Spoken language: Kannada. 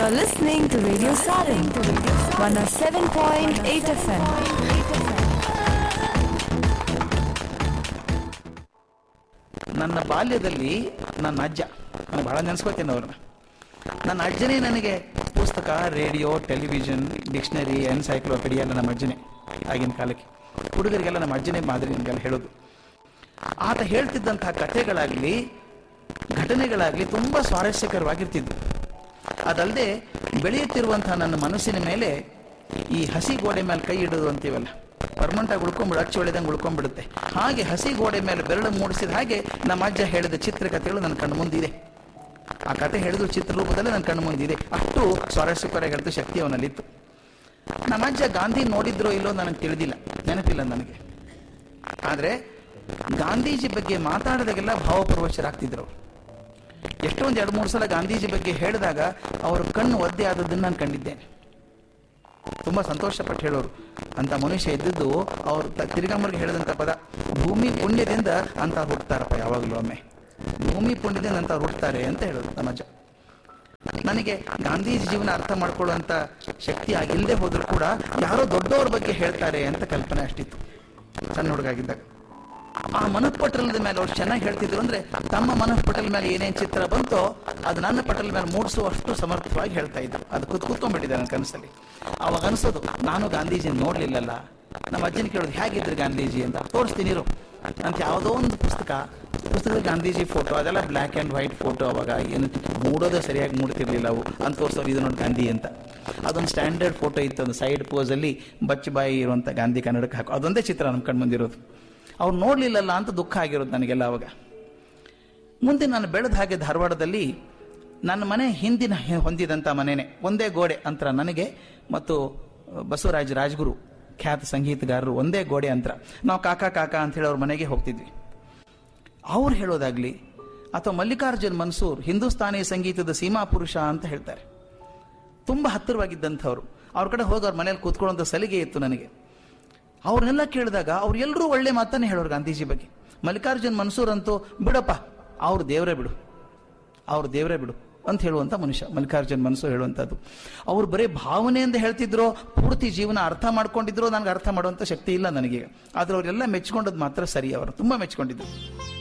You're listening to Radio Sarin, 107.8 FM. ನನ್ನ ಬಾಲ್ಯದಲ್ಲಿ ನನ್ನ ಅಜ್ಜ ನಾನು ಬಹಳ ನೆನೆಸ್ಕೋತೀನಿ ಅವ್ರನ್ನ ನನ್ನ ಅಜ್ಜನೇ ನನಗೆ ಪುಸ್ತಕ ರೇಡಿಯೋ ಟೆಲಿವಿಷನ್ ಡಿಕ್ಷನರಿ ಎನ್ಸೈಕ್ಲೋಪೀಡಿಯಾ ಎಲ್ಲ ನಮ್ಮ ಅಜ್ಜನೇ ಆಗಿನ ಕಾಲಕ್ಕೆ ಹುಡುಗರಿಗೆಲ್ಲ ನಮ್ಮ ಅಜ್ಜನೇ ಮಾದರಿ ನಿಮಗೆಲ್ಲ ಹೇಳೋದು ಆತ ಹೇಳ್ತಿದ್ದಂತಹ ಕಥೆಗಳಾಗಲಿ ಘಟನೆಗಳಾಗಲಿ ತುಂಬ ಸ್ವಾರಸ್ಯಕರವಾಗಿರ್ತಿದ್ವು ಅದಲ್ಲದೆ ಬೆಳೆಯುತ್ತಿರುವಂತಹ ನನ್ನ ಮನಸ್ಸಿನ ಮೇಲೆ ಈ ಹಸಿ ಗೋಡೆ ಮೇಲೆ ಕೈ ಇಡೋದು ಅಂತೀವಲ್ಲ ಪರ್ಮನೆಂಟ್ ಆಗಿ ಉಳ್ಕೊಂಡ್ಬಿಡು ಅಚ್ಚು ಹೊಳೆದಂಗೆ ಉಳ್ಕೊಂಡ್ಬಿಡುತ್ತೆ ಹಾಗೆ ಹಸಿ ಗೋಡೆ ಮೇಲೆ ಬೆರಳು ಮೂಡಿಸಿದ ಹಾಗೆ ನಮ್ಮ ಅಜ್ಜ ಹೇಳಿದ ಚಿತ್ರಕಥೆಗಳು ನನ್ನ ಕಣ್ಣು ಮುಂದಿದೆ ಆ ಕತೆ ಹೇಳಿದ್ರು ಚಿತ್ರರೂಪದಲ್ಲೇ ನನ್ನ ಕಣ್ಣು ಮುಂದಿದೆ ಅಷ್ಟು ಸ್ವಾರಸ್ಯಕರ ಹೇಳಿದ ಶಕ್ತಿ ಅವನಲ್ಲಿತ್ತು ನಮ್ಮ ಅಜ್ಜ ಗಾಂಧಿ ನೋಡಿದ್ರೋ ಇಲ್ಲೋ ನನಗೆ ತಿಳಿದಿಲ್ಲ ನೆನಪಿಲ್ಲ ನನಗೆ ಆದರೆ ಗಾಂಧೀಜಿ ಬಗ್ಗೆ ಮಾತಾಡಿದಾಗೆಲ್ಲ ಭಾವಪರವಶರಾಗ್ತಿದ್ರು ಅವ್ರು. ಎಷ್ಟೊಂದು ಎರಡು ಮೂರು ಸಲ ಗಾಂಧೀಜಿ ಬಗ್ಗೆ ಹೇಳಿದಾಗ ಅವರ ಕಣ್ಣು ಒದ್ದೆ ಆದದ್ದನ್ನು ನಾನು ಕಂಡಿದ್ದೇನೆ ತುಂಬಾ ಸಂತೋಷಪಟ್ಟು ಹೇಳೋರು ಅಂತ ಮನುಷ್ಯ ಇದ್ದದ್ದು ಅವ್ರು ತ- ತಿರುಗಮ್ಮರಿಗೆ ಹೇಳಿದಂಥ ಪದ ಭೂಮಿ ಪುಣ್ಯದಿಂದ ಅಂತ ಹುಟ್ಟುತ್ತಾರಪ್ಪ ಯಾವಾಗಲೂ ಒಮ್ಮೆ ಭೂಮಿ ಪುಣ್ಯದಿಂದ ಅಂತ ಹುಟ್ಟುತ್ತಾರೆ ಅಂತ ಹೇಳೋದು ನಮ್ಮ ಅಜ್ಜ ನನಗೆ ಗಾಂಧೀಜಿ ಜೀವನ ಅರ್ಥ ಮಾಡ್ಕೊಳ್ಳುವಂತ ಶಕ್ತಿ ಆಗಿಲ್ಲದೆ ಹೋದ್ರೂ ಕೂಡ ಯಾರೋ ದೊಡ್ಡವ್ರ ಬಗ್ಗೆ ಹೇಳ್ತಾರೆ ಅಂತ ಕಲ್ಪನೆ ಅಷ್ಟಿತ್ತು ಸಣ್ಣ ಹುಡುಗಾಗಿದ್ದಾಗ ಆ ಮನಃಪಟಲದ ಮೇಲೆ ಅವ್ರು ಚೆನ್ನಾಗಿ ಹೇಳ್ತಿದ್ರು ಅಂದ್ರೆ ತಮ್ಮ ಮನಃಪಟಲ ಮೇಲೆ ಏನೇನ್ ಚಿತ್ರ ಬಂತೋ ಅದು ನನ್ನ ಪಟಲ ಮೇಲೆ ಮೂಡಿಸುವಷ್ಟು ಸಮರ್ಥವಾಗಿ ಹೇಳ್ತಾ ಇದ್ರು ಅದು ಕುತ್ ಕೂತ್ಕೊಂಡ್ಬಿಟ್ಟಿದೆ ನನ್ನ ಕನಸಲ್ಲಿ ಅವಾಗ ಅನ್ಸೋದು ನಾನು ಗಾಂಧೀಜಿ ನೋಡ್ಲಿಲ್ಲಲ್ಲ ನಮ್ಮ ಅಜ್ಜನ ಕೇಳೋದು ಹೇಗಿದ್ರು ಗಾಂಧೀಜಿ ಅಂತ ತೋರಿಸ್ತೀನಿ ಇರು ಅಂತ ಯಾವುದೋ ಒಂದು ಪುಸ್ತಕ ಪುಸ್ತಕದಲ್ಲಿ ಗಾಂಧೀಜಿ ಫೋಟೋ ಅದೆಲ್ಲ ಬ್ಲ್ಯಾಕ್ ಆ್ಯಂಡ್ ವೈಟ್ ಫೋಟೋ ಅವಾಗ ಏನು ಮೂಡೋದು ಸರಿಯಾಗಿ ಮೂಡ್ತಿರ್ಲಿಲ್ಲ ಅವು ಅಂತ ತೋರಿಸೋರು ಇದು ನೋಡಿ ಗಾಂಧಿ ಅಂತ ಅದೊಂದು ಸ್ಟ್ಯಾಂಡರ್ಡ್ ಫೋಟೋ ಇತ್ತು ಒಂದು ಸೈಡ್ ಪೋಸಲ್ಲಿ ಬಚ್ಚಬಾಯಿ ಇರುವಂಥ ಗಾಂಧಿ ಕನ್ನಡಕ್ಕೆ ಹಾಕೋ ಅದೊಂದೇ ಚಿತ್ರ ನಮ್ಮ ಕಣ್ಣು ಮುಂದಿರೋದು ಅವ್ರು ನೋಡ್ಲಿಲ್ಲಲ್ಲ ಅಂತ ದುಃಖ ಆಗಿರೋದು ನನಗೆಲ್ಲ ಅವಾಗ ಮುಂದೆ ನಾನು ಬೆಳೆದ ಹಾಗೆ ಧಾರವಾಡದಲ್ಲಿ ನನ್ನ ಮನೆ ಹಿಂದಿನ ಹೆ- ಹೊಂದಿದಂಥ ಮನೆನೇ ಒಂದೇ ಗೋಡೆ ಅಂತರ ನನಗೆ ಮತ್ತು ಬಸವರಾಜ್ ರಾಜ್ಗುರು ಖ್ಯಾತ ಸಂಗೀತಗಾರರು ಒಂದೇ ಗೋಡೆ ಅಂತರ ನಾವು ಕಾಕಾ ಕಾಕಾ ಅಂತ ಹೇಳಿ ಅವ್ರ ಮನೆಗೆ ಹೋಗ್ತಿದ್ವಿ ಅವ್ರು ಹೇಳೋದಾಗ್ಲಿ ಅಥವಾ ಮಲ್ಲಿಕಾರ್ಜುನ್ ಮನ್ಸೂರ್ ಹಿಂದೂಸ್ತಾನಿ ಸಂಗೀತದ ಸೀಮಾ ಪುರುಷ ಅಂತ ಹೇಳ್ತಾರೆ ತುಂಬ ಹತ್ತಿರವಾಗಿದ್ದಂಥವ್ರು ಅವ್ರ ಕಡೆ ಹೋಗಿ ಅವ್ರ ಮನೇಲಿ ಕೂತ್ಕೊಳ್ಳೋಂಥ ಸಲಿಗೆ ಇತ್ತು ನನಗೆ ಅವ್ರನ್ನೆಲ್ಲ ಕೇಳಿದಾಗ ಅವ್ರು ಎಲ್ಲರೂ ಒಳ್ಳೆ ಮಾತನ್ನೇ ಹೇಳೋರು ಗಾಂಧೀಜಿ ಬಗ್ಗೆ ಮಲ್ಲಿಕಾರ್ಜುನ್ ಮನ್ಸೂರ್ ಅಂತೂ ಬಿಡಪ್ಪ ಅವ್ರು ದೇವರೇ ಬಿಡು ಅವ್ರು ದೇವರೇ ಬಿಡು ಅಂತ ಹೇಳುವಂಥ ಮನುಷ್ಯ ಮಲ್ಲಿಕಾರ್ಜುನ್ ಮನ್ಸೂರ್ ಹೇಳುವಂಥದ್ದು ಅವ್ರು ಬರೀ ಭಾವನೆಯಿಂದ ಹೇಳ್ತಿದ್ರೋ ಪೂರ್ತಿ ಜೀವನ ಅರ್ಥ ಮಾಡ್ಕೊಂಡಿದ್ರೋ ನನಗೆ ಅರ್ಥ ಮಾಡುವಂಥ ಶಕ್ತಿ ಇಲ್ಲ ನನಗೆ ಆದ್ರೆ ಅವರೆಲ್ಲ ಮೆಚ್ಕೊಂಡದ್ದು ಮಾತ್ರ ಸರಿ ಅವರು ತುಂಬ ಮೆಚ್ಕೊಂಡಿದ್ರು